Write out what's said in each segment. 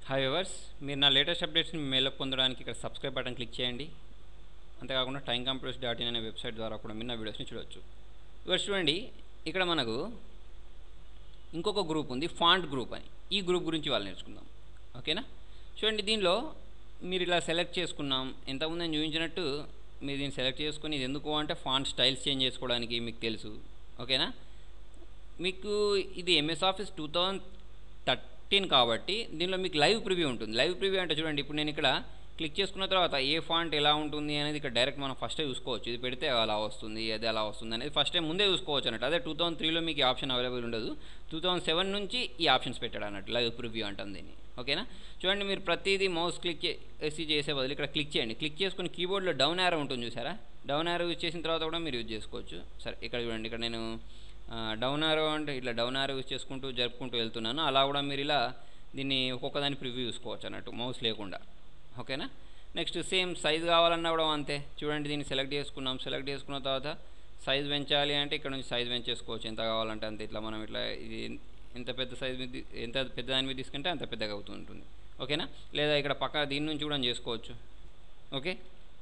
hi viewers మీరు నా latest అప్డేట్స్ని మెయిల్లో పొందడానికి ఇక్కడ సబ్స్క్రైబ్ బటన్ క్లిక్ చేయండి అంతేకాకుండా టైం కంప్యూటర్స్ డాట్ ఇన్ అనే వెబ్సైట్ ద్వారా కూడా మీరు నా వీడియోస్ని చూడవచ్చు వివర్స్ చూడండి ఇక్కడ మనకు ఇంకొక గ్రూప్ ఉంది ఫాంట్ గ్రూప్ అని ఈ గ్రూప్ గురించి వాళ్ళు నేర్చుకుందాం ఓకేనా చూడండి దీనిలో మీరు ఇలా సెలెక్ట్ చేసుకున్నాం ఎంతమంది నేను చూపించినట్టు మీరు దీన్ని సెలెక్ట్ చేసుకుని ఇది ఎందుకు అంటే ఫాంట్ స్టైల్స్ చేంజ్ చేసుకోవడానికి మీకు తెలుసు ఓకేనా మీకు ఇది MS office two thousand thirteen కాబట్టి దీనిలో మీకు లైవ్ ప్రివ్యూ ఉంటుంది లైవ్ ప్రివ్యూ అంటే చూడండి ఇప్పుడు నేను ఇక్కడ క్లిక్ చేసుకున్న తర్వాత ఏ ఫాంట్ ఎలా ఉంటుంది అనేది ఇక్కడ డైరెక్ట్ మనం ఫస్టే చూసుకోవచ్చు ఇది పెడితే అలా వస్తుంది అది అలా వస్తుంది అనేది ఫస్ట్ టైం ముందే చూసుకోవచ్చు అన్నట్టు అదే టూ థౌసండ్ త్రీలో మీకు ఈ ఆప్షన్ అవైలబుల్ ఉండదు టూ థౌసండ్ సెవెన్ నుంచి ఈ ఆప్షన్స్ పెట్టాడు అన్నట్టు లైవ్ ప్రివ్యూ అంటాం దీన్ని ఓకేనా చూడండి మీరు ప్రతిదీ మౌస్ క్లిక్ చేసి చేసే బదులు ఇక్కడ క్లిక్ చేయండి క్లిక్ చేసుకుని కీబోర్డ్లో డౌన్ యారో ఉంటుంది చూసారా డౌన్ యారో యూజ్ చేసిన తర్వాత కూడా మీరు యూజ్ చేసుకోవచ్చు సరే ఇక్కడ చూడండి ఇక్కడ నేను డౌన్ ఆరో అంటే ఇట్లా డౌన్ ఆరో యూస్ చేసుకుంటూ జరుపుకుంటూ వెళ్తున్నాను అలా కూడా మీరు ఇలా దీన్ని ఒక్కొక్క దాన్ని ప్రివ్యూ చూసుకోవచ్చు అన్నట్టు మౌస్ లేకుండా ఓకేనా నెక్స్ట్ సేమ్ సైజ్ కావాలన్నా కూడా అంతే చూడండి దీన్ని సెలెక్ట్ చేసుకున్నాం సెలెక్ట్ చేసుకున్న తర్వాత సైజ్ పెంచాలి అంటే ఇక్కడ నుంచి సైజ్ పెంచేసుకోవచ్చు ఎంత కావాలంటే అంత ఇట్లా మనం ఇట్లా ఇది ఎంత పెద్ద సైజ్ మీద ఎంత పెద్ద దాని మీద తీసుకుంటే అంత పెద్దగా అవుతూ ఉంటుంది ఓకేనా లేదా ఇక్కడ పక్క దీని నుంచి కూడా చేసుకోవచ్చు ఓకే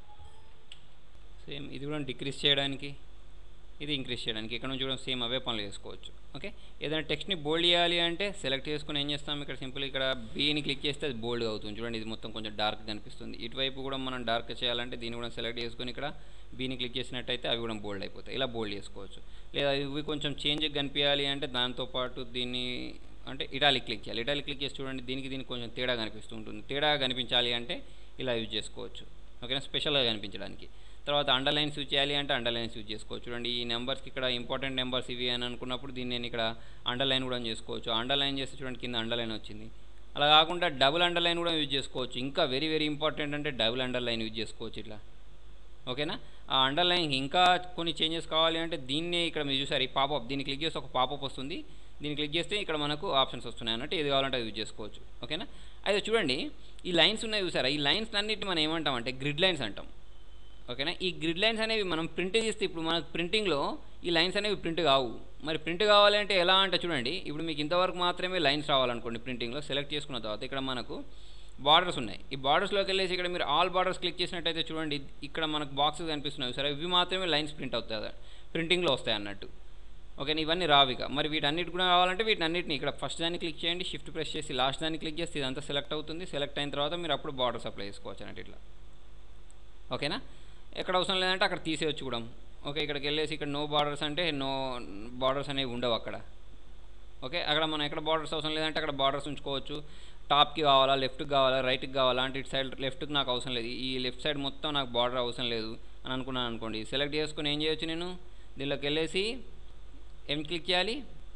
సేమ్ ఇది కూడా డిక్రీస్ చేయడానికి ఇది ఇంక్రీజ్ చేయడానికి ఇక్కడ నుంచి కూడా సేమ్ అవే పనులు చేసుకోవచ్చు ఓకే ఏదైనా టెక్స్ట్ని బోల్డ్ చేయాలి అంటే సెలెక్ట్ చేసుకుని ఏం చేస్తాం ఇక్కడ సింపుల్ ఇక్కడ బీని క్లిక్ చేస్తే అది బోల్డ్ అవుతుంది చూడండి ఇది మొత్తం కొంచెం డార్క్ కనిపిస్తుంది ఇటువైపు కూడా మనం డార్క్ చేయాలంటే దీన్ని కూడా సెలెక్ట్ చేసుకొని ఇక్కడ బీని క్లిక్ చేసినట్టయితే అవి కూడా బోల్డ్ అయిపోతాయి ఇలా బోల్డ్ చేసుకోవచ్చు లేదా ఇవి కొంచెం చేంజ్ కనిపించాలి అంటే దాంతోపాటు దీన్ని అంటే ఇటాలిక్ క్లిక్ చేయాలి ఇటాలిక్ క్లిక్ చేసి చూడండి దీనికి దీనికి కొంచెం తేడా కనిపిస్తూ ఉంటుంది తేడా కనిపించాలి అంటే ఇలా యూజ్ చేసుకోవచ్చు ఓకేనా స్పెషల్గా కనిపించడానికి తర్వాత అండర్లైన్స్ యూజ్ చేయాలి అంటే అండర్లైన్స్ యూజ్ చేసుకోవచ్చు చూడండి ఈ నెంబర్స్కి ఇక్కడ ఇంపార్టెంట్ నెంబర్స్ ఇవి అని అనుకున్నప్పుడు దీన్ని నేను ఇక్కడ అండర్లైన్ కూడా చేసుకోవచ్చు అండర్లైన్ చేస్తే చూడండి కింద అండర్లైన్ వచ్చింది అలా కాకుండా డబుల్ అండర్లైన్ కూడా యూజ్ చేసుకోవచ్చు ఇంకా వెరీ వెరీ ఇంపార్టెంట్ అంటే డబుల్ అండర్లైన్ యూజ్ చేసుకోవచ్చు ఇట్లా ఓకేనా ఆ అండర్లైన్ ఇంకా కొన్ని చేంజెస్ కావాలి అంటే దీన్నే ఇక్కడ మీరు చూసారు ఈ పాపప్ దీన్ని క్లిక్ చేస్తే ఒక పాపప్ వస్తుంది దీన్ని క్లిక్ చేస్తే ఇక్కడ మనకు ఆప్షన్స్ వస్తున్నాయి అన్నట్టు ఏది కావాలంటే అది యూజ్ చేసుకోవచ్చు ఓకేనా అయితే చూడండి ఈ లైన్స్ ఉన్నాయి చూసారా ఈ లైన్స్ అన్నిటి మనం ఏమంటాం అంటే గ్రిడ్ లైన్స్ అంటాం ఓకేనా ఈ గ్రిడ్ లైన్స్ అనేవి మనం ప్రింట్ చేస్తే ఇప్పుడు మనకు ప్రింటింగ్లో ఈ లైన్స్ అనేవి ప్రింట్ కావు మరి ప్రింట్ కావాలంటే ఎలా అంటే చూడండి ఇప్పుడు మీకు ఇంతవరకు మాత్రమే లైన్స్ రావాలనుకోండి ప్రింటింగ్లో సెలెక్ట్ చేసుకున్న తర్వాత ఇక్కడ మనకు బార్డర్స్ ఉన్నాయి ఈ బార్డర్స్లోకి వెళ్ళేసి ఇక్కడ మీరు ఆల్ బార్డర్స్ క్లిక్ చేసినట్టయితే చూడండి ఇక్కడ మనకు బాక్సెస్ కనిపిస్తున్నాయి సరే ఇవి మాత్రమే లైన్స్ ప్రింట్ అవుతాయి ప్రింటింగ్లో వస్తాయి అన్నట్టు ఓకేనా ఇవన్నీ రావిక మరి వీటన్నిటి కూడా కావాలంటే వీటన్నిటిని ఇక్కడ ఫస్ట్ దాన్ని క్లిక్ చేయండి షిఫ్ట్ ప్రెస్ చేసి లాస్ట్ దాన్ని క్లిక్ చేస్తే ఇదంతా సెలెక్ట్ అవుతుంది సెలెక్ట్ అయిన తర్వాత మీరు అప్పుడు బార్డర్స్ అప్లై చేసుకోవచ్చు అన్నట్టు ఇట్లా ఓకేనా ఎక్కడ అవసరం లేదంటే అక్కడ తీసేయచ్చు కూడా ఓకే ఇక్కడికి వెళ్ళేసి ఇక్కడ నో బార్డర్స్ అంటే నో బార్డర్స్ అనేవి ఉండవు అక్కడ ఓకే అక్కడ మనం ఎక్కడ బార్డర్స్ అవసరం లేదంటే అక్కడ బార్డర్స్ ఉంచుకోవచ్చు టాప్కి కావాలా లెఫ్ట్కి కావాలా రైట్కి కావాలా అంటే ఇటు సైడ్ లెఫ్ట్కి నాకు అవసరం లేదు ఈ లెఫ్ట్ సైడ్ మొత్తం నాకు బార్డర్ అవసరం లేదు అని అనుకున్నాను అనుకోండి సెలెక్ట్ చేసుకుని ఏం చేయొచ్చు నేను దీనిలోకి వెళ్ళేసి ఏం క్లిక్ చేయాలి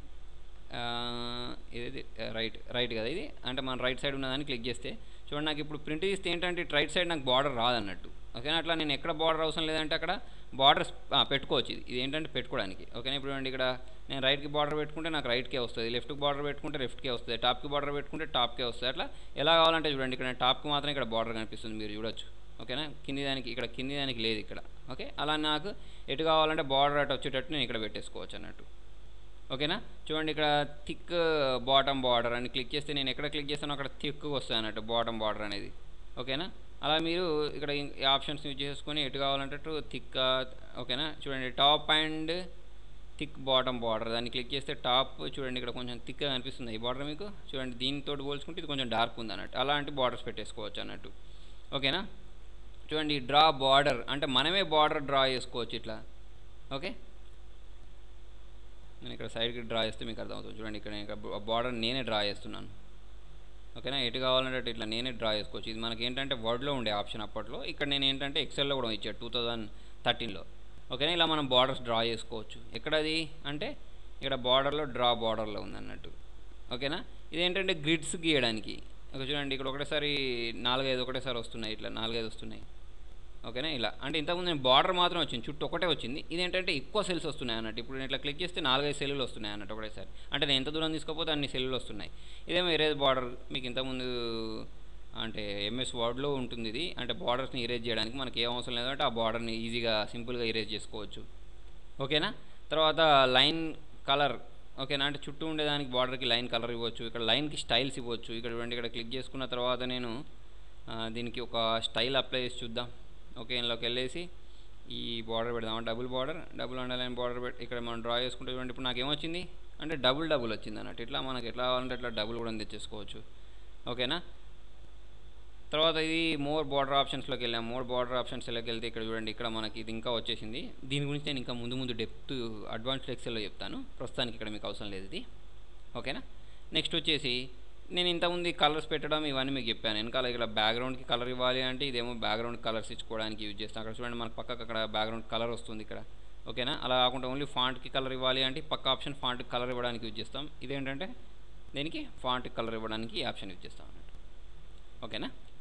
ఇది రైట్ రైట్ కదా ఇది అంటే మన రైట్ సైడ్ ఉన్నదాన్ని క్లిక్ చేస్తే చూడండి నాకు ఇప్పుడు ప్రింట్ చేస్తే ఏంటంటే రైట్ సైడ్ నాకు బార్డర్ రాదన్నట్టు ఓకేనా అట్లా నేను ఎక్కడ బార్డర్ అవసరం లేదంటే అక్కడ బార్డర్స్ పెట్టుకోవచ్చు ఇది ఇది ఏంటంటే పెట్టుకోవడానికి ఓకేనా ఇప్పుడు అండి ఇక్కడ నేను రైట్కి బార్డర్ పెట్టుకుంటే నాకు రైట్కే వస్తుంది లెఫ్ట్కి బార్డర్ పెట్టుకుంటే లెఫ్ట్కే వస్తుంది టాప్కి బార్డర్ పెట్టుకుంటే టాప్కే వస్తుంది అట్లా ఎలా కావాలంటే చూడండి ఇక్కడ టాప్కి మాత్రం ఇక్కడ బార్డర్ కనిపిస్తుంది మీరు చూడొచ్చు ఓకేనా కింది దానికి ఇక్కడ కింది దానికి లేదు ఇక్కడ ఓకే అలా నాకు ఎటు కావాలంటే బార్డర్ అటు వచ్చేటట్టు నేను ఇక్కడ పెట్టేసుకోవచ్చు అన్నట్టు ఓకేనా చూడండి ఇక్కడ థిక్ బాటమ్ బార్డర్ అని క్లిక్ చేస్తే నేను ఎక్కడ క్లిక్ చేస్తానో అక్కడ థిక్ వస్తుంది అన్నట్టు బాటమ్ బార్డర్ అనేది ఓకేనా అలా మీరు ఇక్కడ ఈ ఆప్షన్స్ యూజ్ చేసుకొని ఎటు కావాలంటే థిక్ ఓకేనా చూడండి top and thick bottom border దాన్ని క్లిక్ చేస్తే టాప్ చూడండి ఇక్కడ కొంచెం థిక్గా కనిపిస్తుంది ఈ బార్డర్ మీకు చూడండి దీనితో పోల్చుకుంటే ఇది కొంచెం డార్క్ ఉంది అన్నట్టు అలాంటి బార్డర్స్ పెట్టేసుకోవచ్చు అన్నట్టు ఓకేనా చూడండి డ్రా బార్డర్ అంటే మనమే బార్డర్ డ్రా చేసుకోవచ్చు ఇట్లా ఓకే నేను ఇక్కడ సైడ్కి డ్రా చేస్తే మీకు అర్థమవుతుంది చూడండి ఇక్కడ ఇక్కడ బార్డర్ నేనే డ్రా చేస్తున్నాను ఓకేనా ఎటు కావాలంటే ఇట్లా నేనే డ్రా చేసుకోవచ్చు ఇది మనకి ఏంటంటే వర్డ్లో ఉండే ఆప్షన్ అప్పట్లో ఇక్కడ నేను ఏంటంటే ఎక్సెల్లో కూడా ఇచ్చాడు టూ థౌజండ్ థర్టీన్లో ఓకేనా ఇలా మనం బార్డర్స్ డ్రా చేసుకోవచ్చు ఎక్కడది అంటే ఇక్కడ బార్డర్లో డ్రా బార్డర్లో ఉంది అన్నట్టు ఓకేనా ఇదేంటంటే గ్రిడ్స్ గీయడానికి ఓకే చూడండి ఇక్కడ ఒకటేసారి నాలుగైదు ఒకటేసారి వస్తున్నాయి ఇట్లా నాలుగైదు వస్తున్నాయి ఓకేనా ఇలా అంటే ఇంతకుముందు నేను బార్డర్ మాత్రం వచ్చింది చుట్టూ ఒకటే వచ్చింది ఇదేంటంటే ఎక్కువ సెల్స్ వస్తున్నాయి అన్నట్టు ఇప్పుడు నేను ఇట్లా క్లిక్ చేస్తే నాలుగైదు సెల్లులు వస్తున్నాయి అన్నట్టు ఒకటేసారి అంటే నేను ఎంత దూరం తీసుకోపోతే అన్ని సెల్లులు వస్తున్నాయి ఇదేమో ఎరేజ్ బార్డర్ మీకు ఇంతకుముందు అంటే ఎంఎస్ వర్డ్లో ఉంటుంది ఇది అంటే బార్డర్స్ని ఇరేజ్ చేయడానికి మనకి ఏం అవసరం లేదంటే ఆ బార్డర్ని ఈజీగా సింపుల్గా ఇరేజ్ చేసుకోవచ్చు ఓకేనా తర్వాత లైన్ కలర్ ఓకేనా అంటే చుట్టూ ఉండేదానికి బార్డర్కి లైన్ కలర్ ఇవ్వచ్చు ఇక్కడ లైన్కి స్టైల్స్ ఇవ్వచ్చు ఇక్కడ చూడండి ఇక్కడ క్లిక్ చేసుకున్న తర్వాత నేను ఆ, దీనికి ఒక స్టైల్ అప్లై చేసి చూద్దాం ఓకే ఇందులోకి వెళ్ళేసి ఈ బార్డర్ పెడదాం double border double underline border పెట్టి ఇక్కడ మనం డ్రా చేసుకుంటే చూడండి ఇప్పుడు నాకు ఏమొచ్చింది అంటే డబుల్ డబుల్ వచ్చింది అన్నట్టు ఇట్లా మనకి ఎట్లా కావాలంటే అట్లా డబుల్ కూడా తెచ్చేసుకోవచ్చు ఓకేనా తర్వాత ఇది మోర్ బార్డర్ ఆప్షన్స్లోకి వెళ్ళాం మోర్ బార్డర్ ఆప్షన్స్లోకి వెళ్తే ఇక్కడ చూడండి ఇక్కడ మనకి ఇది ఇంకా వచ్చేసింది దీని గురించి నేను ఇంకా ముందు ముందు డెప్త్ అడ్వాన్స్డ్ ఎక్సెల్లో చెప్తాను ప్రస్తుతానికి ఇక్కడ మీకు అవసరం లేదు ఇది ఓకేనా నెక్స్ట్ వచ్చేసి నేను ఇంతకుముందు కలర్స్ పెట్టడం ఇవన్నీ మీకు చెప్పాను వెనకాల ఇక్కడ బ్యాక్గ్రౌండ్కి కలర్ ఇవ్వాలి అంటే ఇదేమో బ్యాక్గ్రౌండ్ కలర్స్ ఇచ్చుకోవడానికి యూజ్ చేస్తాను అక్కడ చూడండి మనకు పక్కకు అక్కడ బ్యాక్గ్రౌండ్ కలర్ వస్తుంది ఇక్కడ ఓకేనా అలా కాకుండా ఓన్లీ ఫాంట్కి కలర్ ఇవ్వాలి అంటే పక్క ఆప్షన్ ఫాంట్కి కలర్ ఇవ్వడానికి యూజ్ చేస్తాం ఇదేంటంటే దీనికి ఫాంట్కి కలర్ ఇవ్వడానికి ఈ ఆప్షన్ యూజ్ చేస్తాం అన్నట్టు ఓకేనా